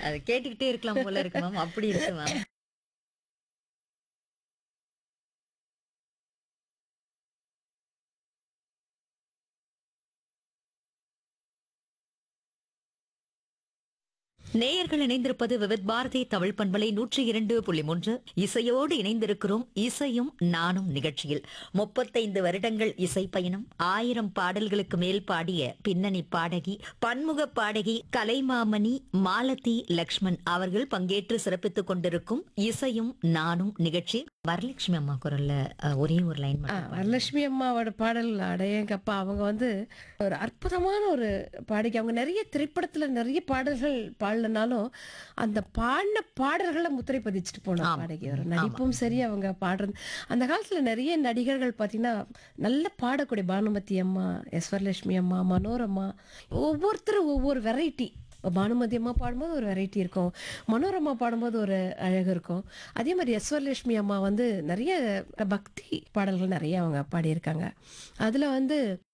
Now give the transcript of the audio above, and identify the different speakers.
Speaker 1: அது கேட்டுக்கிட்டே இருக்கலாம் போல இருக்கு மேம் அப்படி இருக்கு மேம் நேயர்கள் இணைந்திருப்பது விவித் பாரதி தமிழ் பண்பலை நூற்றி இரண்டு புள்ளி மூன்று இசையோடு இணைந்திருக்கிறோம் இசையும் நானும் நிகழ்ச்சியில் முப்பத்தைந்து வருடங்கள் இசை பயணம் ஆயிரம் பாடல்களுக்கு மேல் பாடிய பின்னணி பாடகி பன்முக பாடகி கலைமாமணி மாலதி லக்ஷ்மண் அவர்கள் பங்கேற்று சிறப்பித்துக் கொண்டிருக்கும் இசையும் நானும் நிகழ்ச்சி வரலட்சுமி அம்மா குரல்ல அஹ், ஒரே ஒரு லைன்
Speaker 2: ஆ, வரலட்சுமி அம்மாவோட பாடல் அடையங்கப்பா அவங்க வந்து ஒரு அற்புதமான ஒரு பாடகி அவங்க நிறைய திரைப்படத்துல நிறைய பாடல்கள் பாடலனாலும் அந்த பாடின பாடல்களை முத்திரை பதிச்சுட்டு போன
Speaker 1: ஆமா.
Speaker 2: பாடகி ஒரு நடிப்பும் சரி அவங்க பாடுறது அந்த காலத்துல நிறைய நடிகர்கள் பார்த்தீங்கன்னா நல்ல பாடக்கூடிய பானுமதி அம்மா எஸ் வரலட்சுமி அம்மா மனோரமா ஒவ்வொருத்தரும் ஒவ்வொரு வெரைட்டி பானுமதி அம்மா பாடும்போது ஒரு வெரைட்டி இருக்கும் மனோரமா பாடும்போது ஒரு அழகு இருக்கும் அதே மாதிரி எஸ்வரலட்சுமி அம்மா வந்து நிறைய பக்தி பாடல்கள் நிறைய அவங்க பாடியிருக்காங்க அதில் வந்து